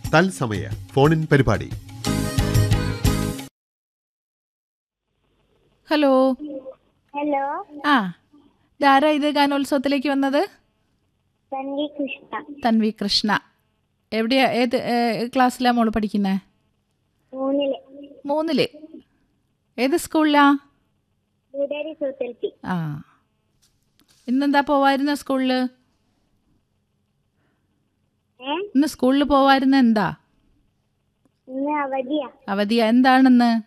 തത്സമയ ഫോണിൻ പരിപാടി hello hello ആ ഇതാരാ ഇത് ഗാനോത്സവത്തിലേക്ക് വന്നത് തൻവി കൃഷ്ണ തൻവി കൃഷ്ണ എവിടെയാ ഏത് ക്ലാസ്സിലാ മോള് പഠിക്കുന്നത് മൂന്നില് മൂന്നില് ഏത് സ്കൂളിലാ ഗുഡാരി സൂത്തൽപ്പി ആ ഇന്നെന്താ പോവായിരുന്ന സ്കൂളിൽ ഏ ഇന്ന് സ്കൂളിൽ പോവായിരുന്ന എന്താ ഇന്ന് അവധിയാ അവധിയാ എന്താണെന്ന്